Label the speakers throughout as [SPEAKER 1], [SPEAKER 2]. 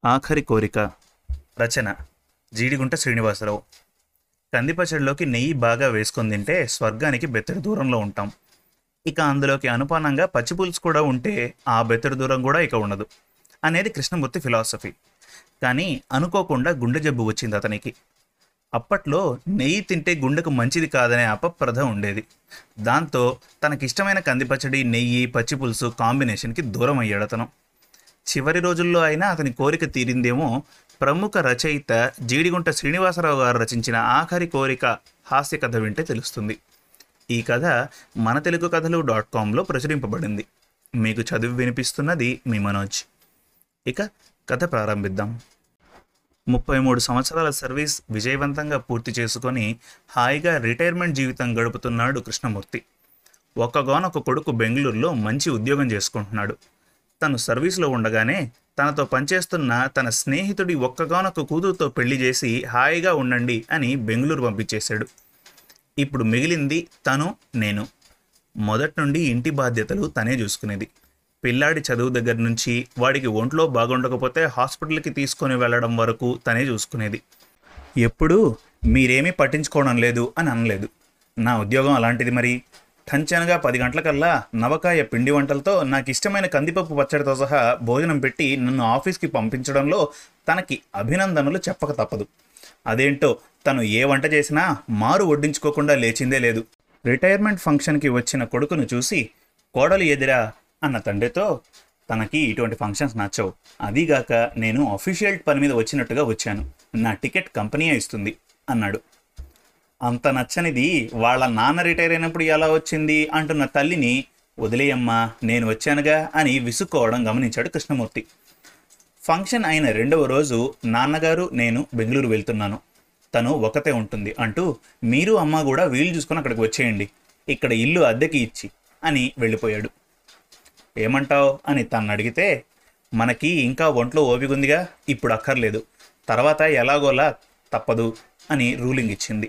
[SPEAKER 1] ఆఖరి కోరిక రచన జీడిగుంట శ్రీనివాసరావు కందిపచ్చడిలోకి నెయ్యి బాగా వేసుకొని తింటే స్వర్గానికి బెత్తడి దూరంలో ఉంటాం ఇక అందులోకి అనుపానంగా పచ్చిపులుసు కూడా ఉంటే ఆ బెత్తడి దూరం కూడా ఇక ఉండదు అనేది కృష్ణమూర్తి ఫిలాసఫీ కానీ అనుకోకుండా గుండె జబ్బు వచ్చింది అతనికి అప్పట్లో నెయ్యి తింటే గుండెకు మంచిది కాదనే అపప్రథ ఉండేది దాంతో తనకిష్టమైన కందిపచ్చడి నెయ్యి పచ్చిపులుసు కాంబినేషన్కి దూరం అయ్యాడు అతను చివరి రోజుల్లో అయినా అతని కోరిక తీరిందేమో ప్రముఖ రచయిత జీడిగుంట శ్రీనివాసరావు గారు రచించిన ఆఖరి కోరిక హాస్య కథ వింటే తెలుస్తుంది ఈ కథ మన తెలుగు కథలు డాట్ కామ్లో ప్రచురింపబడింది మీకు చదివి వినిపిస్తున్నది మీ మనోజ్ ఇక కథ ప్రారంభిద్దాం ముప్పై మూడు సంవత్సరాల సర్వీస్ విజయవంతంగా పూర్తి చేసుకొని హాయిగా రిటైర్మెంట్ జీవితం గడుపుతున్నాడు కృష్ణమూర్తి ఒక్కగానొక కొడుకు బెంగళూరులో మంచి ఉద్యోగం చేసుకుంటున్నాడు తను సర్వీస్లో ఉండగానే తనతో పనిచేస్తున్న తన స్నేహితుడి ఒక్కగానొక కూతురుతో పెళ్లి చేసి హాయిగా ఉండండి అని బెంగళూరు పంపించేశాడు ఇప్పుడు మిగిలింది తను నేను మొదటి నుండి ఇంటి బాధ్యతలు తనే చూసుకునేది పిల్లాడి చదువు దగ్గర నుంచి వాడికి ఒంట్లో బాగుండకపోతే హాస్పిటల్కి తీసుకొని వెళ్ళడం వరకు తనే చూసుకునేది ఎప్పుడూ మీరేమీ పట్టించుకోవడం లేదు అని అనలేదు నా ఉద్యోగం అలాంటిది మరి టంచనగా పది గంటలకల్లా నవకాయ పిండి వంటలతో నాకు ఇష్టమైన కందిపప్పు పచ్చడితో సహా భోజనం పెట్టి నన్ను ఆఫీస్కి పంపించడంలో తనకి అభినందనలు చెప్పక తప్పదు అదేంటో తను ఏ వంట చేసినా మారు వడ్డించుకోకుండా లేచిందే లేదు రిటైర్మెంట్ ఫంక్షన్కి వచ్చిన కొడుకును చూసి కోడలు ఎదిరా అన్న తండ్రితో తనకి ఇటువంటి ఫంక్షన్స్ నచ్చవు అదీగాక నేను అఫీషియల్ పని మీద వచ్చినట్టుగా వచ్చాను నా టికెట్ కంపెనీయే ఇస్తుంది అన్నాడు అంత నచ్చనిది వాళ్ళ నాన్న రిటైర్ అయినప్పుడు ఎలా వచ్చింది అంటున్న తల్లిని వదిలేయమ్మా నేను వచ్చానుగా అని విసుక్కోవడం గమనించాడు కృష్ణమూర్తి ఫంక్షన్ అయిన రెండవ రోజు నాన్నగారు నేను బెంగళూరు వెళ్తున్నాను తను ఒకతే ఉంటుంది అంటూ మీరు అమ్మ కూడా వీలు చూసుకొని అక్కడికి వచ్చేయండి ఇక్కడ ఇల్లు అద్దెకి ఇచ్చి అని వెళ్ళిపోయాడు ఏమంటావ్ అని తను అడిగితే మనకి ఇంకా ఒంట్లో ఓపిగుందిగా ఇప్పుడు అక్కర్లేదు తర్వాత ఎలాగోలా తప్పదు అని రూలింగ్ ఇచ్చింది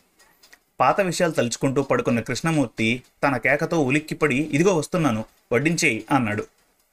[SPEAKER 1] పాత విషయాలు తలుచుకుంటూ పడుకున్న కృష్ణమూర్తి తన కేకతో ఉలిక్కిపడి ఇదిగో వస్తున్నాను వడ్డించేయి అన్నాడు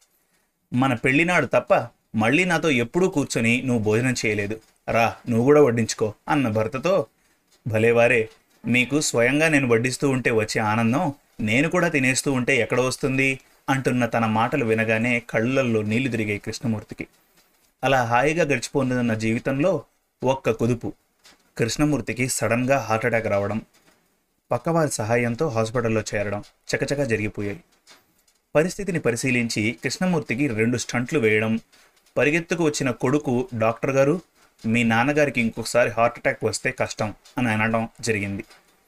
[SPEAKER 1] మన పెళ్లినాడు తప్ప మళ్ళీ నాతో ఎప్పుడూ కూర్చొని నువ్వు భోజనం చేయలేదు రా నువ్వు కూడా వడ్డించుకో అన్న భర్తతో భలేవారే మీకు స్వయంగా నేను వడ్డిస్తూ ఉంటే వచ్చే ఆనందం నేను కూడా తినేస్తూ ఉంటే ఎక్కడ వస్తుంది అంటున్న తన మాటలు వినగానే కళ్ళల్లో నీళ్లు తిరిగాయి కృష్ణమూర్తికి అలా హాయిగా గడిచిపోతున్న జీవితంలో ఒక్క కుదుపు కృష్ణమూర్తికి సడన్గా హార్ట్అటాక్ రావడం పక్కవారి సహాయంతో హాస్పిటల్లో చేరడం చకచకా జరిగిపోయాయి పరిస్థితిని పరిశీలించి కృష్ణమూర్తికి రెండు స్టంట్లు వేయడం పరిగెత్తుకు వచ్చిన కొడుకు డాక్టర్ గారు మీ నాన్నగారికి ఇంకొకసారి హార్ట్ అటాక్ వస్తే కష్టం అని అనడం జరిగింది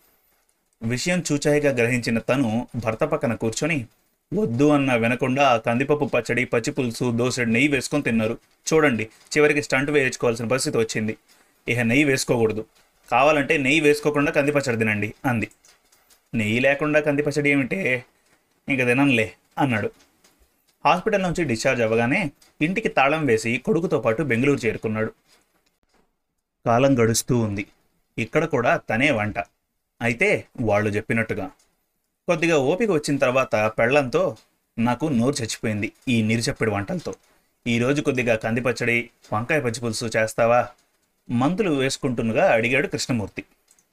[SPEAKER 1] విషయం చూచాయిగా గ్రహించిన తను భర్త పక్కన కూర్చొని వద్దు అన్న వినకుండా ఆ కందిపప్పు పచ్చడి పచ్చి పులుసు దోసెడు నెయ్యి వేసుకొని తిన్నారు చూడండి చివరికి స్టంట్ వేయించుకోవాల్సిన పరిస్థితి వచ్చింది ఇక నెయ్యి వేసుకోకూడదు కావాలంటే నెయ్యి వేసుకోకుండా కంది పచ్చడి తినండి అంది నెయ్యి లేకుండా కంది పచ్చడి ఏమిటే ఇంక తినంలే అన్నాడు హాస్పిటల్ నుంచి డిశ్చార్జ్ అవ్వగానే ఇంటికి తాళం వేసి కొడుకుతో పాటు బెంగళూరు చేరుకున్నాడు కాలం గడుస్తూ ఉంది ఇక్కడ కూడా తనే వంట అయితే వాళ్ళు చెప్పినట్టుగా కొద్దిగా ఓపిక వచ్చిన తర్వాత పెళ్ళంతో నాకు నోరు చచ్చిపోయింది ఈ నిరుచెప్పిడి వంటలతో ఈరోజు కొద్దిగా కందిపచ్చడి వంకాయ పచ్చి పులుసు చేస్తావా మందులు వేసుకుంటుండగా అడిగాడు కృష్ణమూర్తి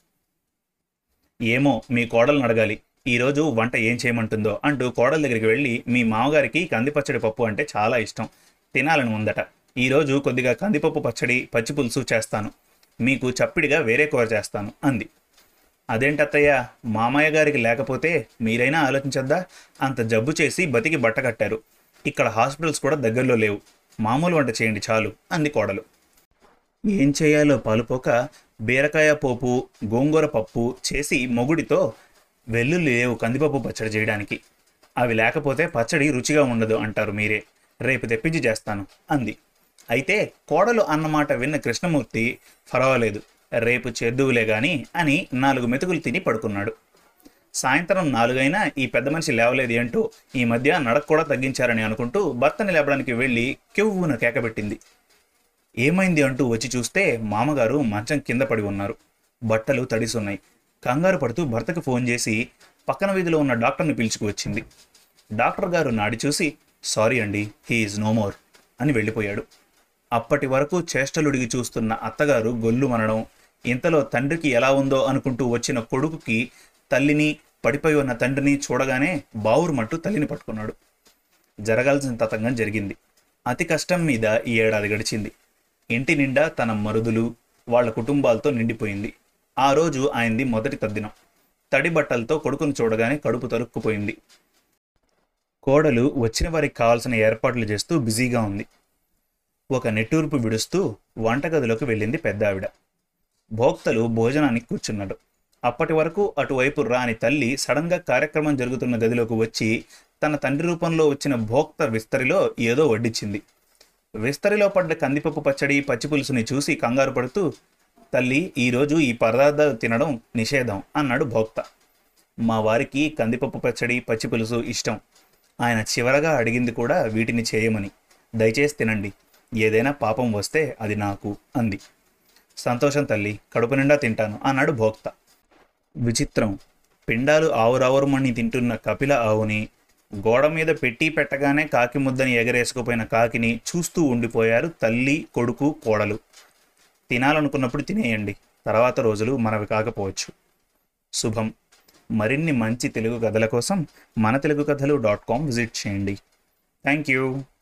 [SPEAKER 1] ఏమో మీ కోడలను అడగాలి ఈరోజు వంట ఏం చేయమంటుందో అంటూ కోడల దగ్గరికి వెళ్ళి మీ మామగారికి కందిపచ్చడి పప్పు అంటే చాలా ఇష్టం తినాలని ఉందట ఈరోజు కొద్దిగా కందిపప్పు పచ్చడి పచ్చి పులుసు చేస్తాను మీకు చప్పిడిగా వేరే కూర చేస్తాను అంది అదేంటత్తయ్య మామయ్య గారికి లేకపోతే మీరైనా ఆలోచించద్దా అంత జబ్బు చేసి బతికి బట్ట కట్టారు ఇక్కడ హాస్పిటల్స్ కూడా దగ్గరలో లేవు మామూలు వంట చేయండి చాలు అంది కోడలు ఏం చేయాలో పాలుపోక బీరకాయ పోపు గోంగూర పప్పు చేసి మొగుడితో వెల్లుల్లి లేవు కందిపప్పు పచ్చడి చేయడానికి అవి లేకపోతే పచ్చడి రుచిగా ఉండదు అంటారు మీరే రేపు తెప్పించి చేస్తాను అంది అయితే కోడలు అన్నమాట విన్న కృష్ణమూర్తి పర్వాలేదు రేపు చేద్దువులే గాని అని నాలుగు మెతుకులు తిని పడుకున్నాడు సాయంత్రం నాలుగైనా ఈ పెద్ద మనిషి లేవలేదు ఏంటో ఈ మధ్య నడక కూడా తగ్గించారని అనుకుంటూ భర్తని లేపడానికి వెళ్ళి కెవ్వున కేకబెట్టింది ఏమైంది అంటూ వచ్చి చూస్తే మామగారు మంచం కింద పడి ఉన్నారు బట్టలు తడిసున్నాయి కంగారు పడుతూ భర్తకు ఫోన్ చేసి పక్కన వీధిలో ఉన్న డాక్టర్ని పిలుచుకువచ్చింది డాక్టర్ గారు నాడి చూసి సారీ అండి హీ ఈజ్ నో మోర్ అని వెళ్ళిపోయాడు అప్పటి వరకు చేష్టలుడిగి చూస్తున్న అత్తగారు గొల్లు మనడం ఇంతలో తండ్రికి ఎలా ఉందో అనుకుంటూ వచ్చిన కొడుకుకి తల్లిని పడిపోయి ఉన్న తండ్రిని చూడగానే బావురుమంటూ తల్లిని పట్టుకున్నాడు జరగాల్సిన తతంగం జరిగింది అతి కష్టం మీద ఈ ఏడాది గడిచింది ఇంటి నిండా తన మరుదులు వాళ్ళ కుటుంబాలతో నిండిపోయింది ఆ రోజు ఆయనది మొదటి తద్దినం తడి బట్టలతో కొడుకును చూడగానే కడుపు తరుక్కుపోయింది కోడలు వచ్చిన వారికి కావాల్సిన ఏర్పాట్లు చేస్తూ బిజీగా ఉంది ఒక నెట్టూర్పు విడుస్తూ వంటగదిలోకి వెళ్ళింది పెద్ద ఆవిడ భోక్తలు భోజనానికి కూర్చున్నాడు అప్పటి వరకు అటువైపు రాని తల్లి సడన్గా కార్యక్రమం జరుగుతున్న గదిలోకి వచ్చి తన తండ్రి రూపంలో వచ్చిన భోక్త విస్తరిలో ఏదో వడ్డించింది విస్తరిలో పడ్డ కందిపప్పు పచ్చడి పచ్చిపులుసుని చూసి కంగారు పడుతూ తల్లి ఈరోజు ఈ పదార్థాలు తినడం నిషేధం అన్నాడు భోక్త మా వారికి కందిపప్పు పచ్చడి పచ్చిపులుసు ఇష్టం ఆయన చివరగా అడిగింది కూడా వీటిని చేయమని దయచేసి తినండి ఏదైనా పాపం వస్తే అది నాకు అంది సంతోషం తల్లి కడుపు నిండా తింటాను అన్నాడు భోక్త విచిత్రం పిండాలు ఆవురావురమని తింటున్న కపిల ఆవుని గోడ మీద పెట్టి పెట్టగానే కాకి ముద్దని ఎగరేసుకుపోయిన కాకిని చూస్తూ ఉండిపోయారు తల్లి కొడుకు కోడలు తినాలనుకున్నప్పుడు తినేయండి తర్వాత రోజులు మనవి కాకపోవచ్చు శుభం మరిన్ని మంచి తెలుగు కథల కోసం మన తెలుగు కథలు డాట్ కామ్ విజిట్ చేయండి థ్యాంక్ యూ